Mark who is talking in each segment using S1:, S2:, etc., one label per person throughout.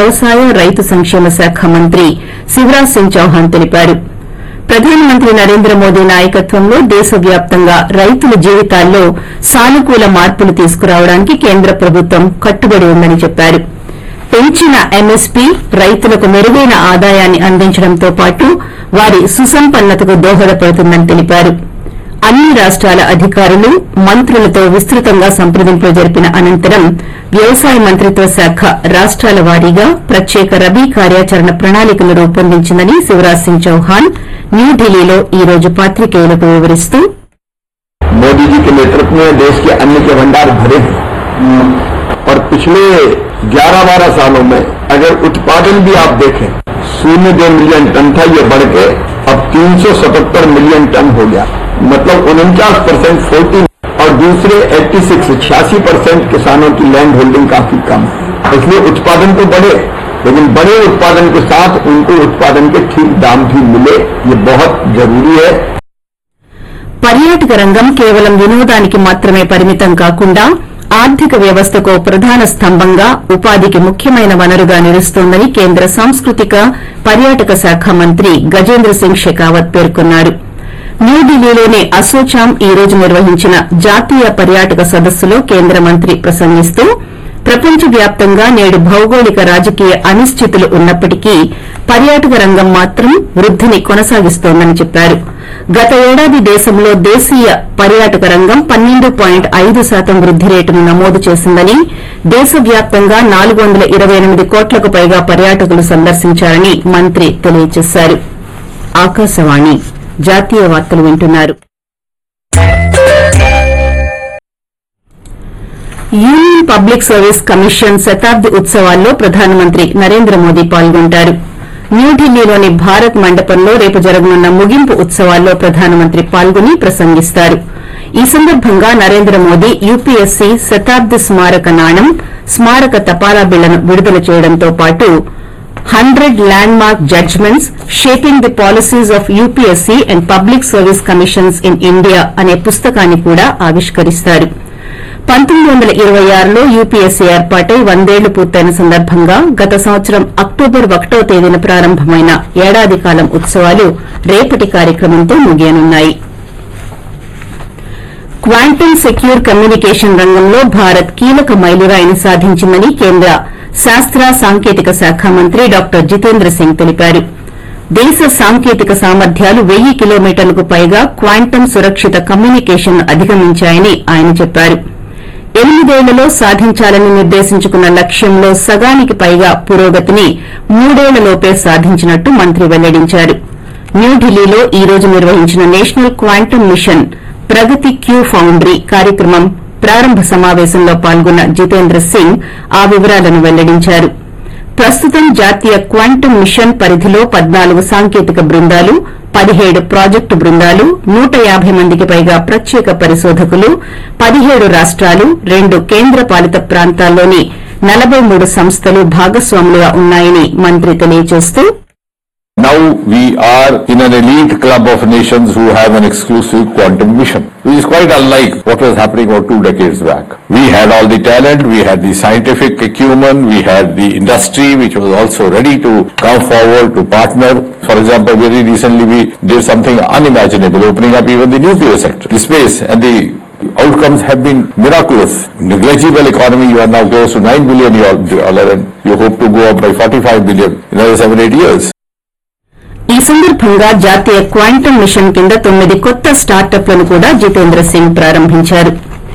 S1: వ్యవసాయ రైతు సంక్షేమ శాఖ మంత్రి శివరాజ్ సింగ్ చౌహాన్ తెలిపారు ప్రధానమంత్రి నరేంద్ర మోదీ నాయకత్వంలో దేశవ్యాప్తంగా రైతుల జీవితాల్లో సానుకూల మార్పులు తీసుకురావడానికి కేంద్ర ప్రభుత్వం కట్టుబడి ఉందని చెప్పారు పెంచిన ఎంఎస్పీ రైతులకు మెరుగైన ఆదాయాన్ని అందించడంతో పాటు వారి సుసంపన్నతకు దోహదపడుతుందని తెలిపారు అన్ని రాష్టాల అధికారులు మంత్రులతో విస్తృతంగా సంప్రదింపులు జరిపిన అనంతరం వ్యవసాయ మంత్రిత్వ శాఖ రాష్టాల వారీగా ప్రత్యేక రబీ కార్యాచరణ ప్రణాళికను రూపొందించిందని శివరాజ్ సింగ్ చౌహాన్ న్యూఢిల్లీలో ఈ రోజు పాత్రికేయులకు వివరిస్తూ
S2: मोदी जी के नेतृत्व में देश के अन्न के भंडार भरे हैं और पिछले 11-12 सालों में अगर उत्पादन भी आप देखें शून्य दो मिलियन टन था ये बढ़ के अब 377 मिलियन टन हो गया मतलब उनचास परसेंट फोर्टी और दूसरे 86 छियासी परसेंट किसानों की लैंड होल्डिंग काफी कम है इसलिए उत्पादन तो बढ़े लेकिन बड़े उत्पादन के साथ उनको उत्पादन के ठीक दाम भी मिले ये बहुत जरूरी है
S1: పర్యాటక రంగం కేవలం వినోదానికి మాత్రమే పరిమితం కాకుండా ఆర్థిక వ్యవస్థకు ప్రధాన స్తంభంగా ఉపాధికి ముఖ్యమైన వనరుగా నిలుస్తోందని కేంద్ర సాంస్కృతిక పర్యాటక శాఖ మంత్రి గజేంద్ర సింగ్ షెకావత్ పేర్కొన్నారు న్యూఢిల్లీలోని అసోచాం ఈ రోజు నిర్వహించిన జాతీయ పర్యాటక సదస్సులో కేంద్ర మంత్రి ప్రసంగిస్తూ ప్రపంచవ్యాప్తంగా నేడు భౌగోళిక రాజకీయ అనిశ్చితులు ఉన్నప్పటికీ పర్యాటక రంగం మాత్రం వృద్దిని కొనసాగిస్తోందని చెప్పారు గత ఏడాది దేశంలో దేశీయ పర్యాటక రంగం పన్నెండు పాయింట్ ఐదు శాతం వృద్ది రేటును నమోదు చేసిందని దేశవ్యాప్తంగా నాలుగు వందల ఇరవై ఎనిమిది కోట్లకు పైగా పర్యాటకులు సందర్శించారని మంత్రి తెలియజేశారు ఆకాశవాణి జాతీయ వార్తలు వింటున్నారు యూనియన్ పబ్లిక్ సర్వీస్ కమిషన్ శతాబ్ది ఉత్సవాల్లో ప్రధానమంత్రి నరేంద్ర మోదీ పాల్గొంటారు న్యూఢిల్లీలోని భారత్ మండపంలో రేపు జరగనున్న ముగింపు ఉత్సవాల్లో ప్రధానమంత్రి పాల్గొని ప్రసంగిస్తారు ఈ సందర్భంగా నరేంద్ర మోదీ యూపీఎస్సీ శతాబ్ది స్మారక నాణం స్మారక తపాలా బిళ్లను విడుదల చేయడంతో పాటు hundred landmark judgments shaping the policies of UPSC and public service commissions in India అనే పుస్తకాన్ని కూడా ఆవిష్కరిస్తారు పంతొమ్మిది వందల ఇరవై ఆరులో యూపీఎస్సీ ఏర్పాటై వందేళ్లు పూర్తయిన సందర్భంగా గత సంవత్సరం అక్టోబర్ ఒకటో తేదీన ప్రారంభమైన ఏడాది కాలం ఉత్సవాలు రేపటి కార్యక్రమంతో ముగియనున్నాయి క్వాంటమ్ సెక్యూర్ కమ్యూనికేషన్ రంగంలో భారత్ కీలక మైలురాయిని సాధించిందని కేంద్ర శాస్త్ర సాంకేతిక శాఖ మంత్రి డాక్టర్ జితేంద్ర సింగ్ తెలిపారు దేశ సాంకేతిక సామర్థ్యాలు వెయ్యి కిలోమీటర్లకు పైగా క్వాంటమ్ సురక్షిత కమ్యూనికేషన్ అధిగమించాయని ఆయన చెప్పారు ఎనిమిదేళ్లలో సాధించాలని నిర్దేశించుకున్న లక్ష్యంలో సగానికి పైగా పురోగతిని మూడేళ్లలోపే సాధించినట్టు మంత్రి వెల్లడించారు న్యూఢిల్లీలో ఈ రోజు నిర్వహించిన నేషనల్ క్వాంటమ్ మిషన్ ప్రగతి క్యూ ఫౌండరీ కార్యక్రమం ప్రారంభ సమావేశంలో పాల్గొన్న జితేంద్ర సింగ్ ఆ వివరాలను వెల్లడించారు ప్రస్తుతం జాతీయ క్వాంటమ్ మిషన్ పరిధిలో పద్నాలుగు సాంకేతిక బృందాలు పదిహేడు ప్రాజెక్టు బృందాలు నూట యాభై మందికి పైగా ప్రత్యేక పరిశోధకులు పదిహేడు రాష్టాలు రెండు కేంద్ర పాలిత ప్రాంతాల్లోని నలభై మూడు సంస్థలు భాగస్వాములుగా ఉన్నాయని మంత్రి తెలియజేస్తూ
S3: Now we are in an elite club of nations who have an exclusive quantum mission, which is quite unlike what was happening about two decades back. We had all the talent, we had the scientific acumen, we had the industry which was also ready to come forward to partner. For example, very recently we did something unimaginable, opening up even the nuclear sector, the space and the outcomes have been miraculous. Negligible economy, you are now close to 9 billion dollar and you hope to go up by 45 billion in another 7-8 years.
S1: ఈ సందర్భంగా జాతీయ quantum mission కింద తొమ్మిది కొత్త స్టార్టప్లను కూడా జితేంద్ర సింగ్ ప్రారంభించారు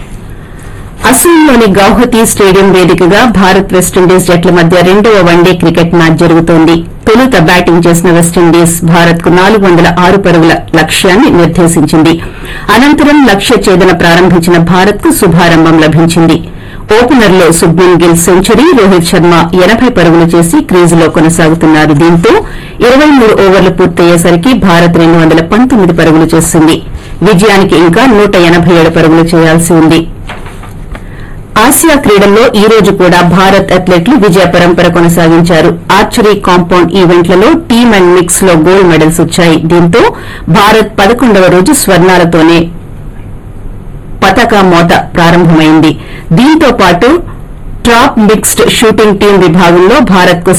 S1: అస్సాంలోని Guwahati stadium వేదికగా భారత్ వెస్టిండీస్ జట్ల మధ్య రెండవ వన్డే క్రికెట్ మ్యాచ్ జరుగుతోంది తొలుత బ్యాటింగ్ చేసిన వెస్టిండీస్ భారత్ కు నాలుగు వందల ఆరు పరుగుల లక్ష్యాన్ని నిర్దేశించింది అనంతరం లక్ష్య ఛేదన ప్రారంభించిన భారత్ కు శుభారంభం లభించింది ఓపెనర్లో సుబ్మన్ గిల్ సెంచరీ రోహిత్ శర్మ ఎనబై పరుగులు చేసి క్రీజులో కొనసాగుతున్నారు దీంతో ఇరవై మూడు ఓవర్లు పూర్తయ్యేసరికి భారత్ రెండు వందల పంతొమ్మిది పరుగులు చేసింది విజయానికి ఇంకా నూట ఎనబై ఏడు పరుగులు చేయాల్సి ఉంది ఆసియా క్రీడల్లో ఈ రోజు కూడా భారత్ అథ్లెట్లు విజయ పరంపర కొనసాగించారు ఆర్చరీ కాంపౌండ్ ఈవెంట్లలో టీమ్ అండ్ మిక్స్ లో గోల్డ్ మెడల్స్ వచ్చాయి దీంతో భారత్ పదకొండవ రోజు స్వర్ణాలతోనే పతాక మోత ప్రారంభమైంది దీంతో పాటు టాప్ మిక్స్డ్ షూటింగ్ టీం విభాగంలో భారత్ కు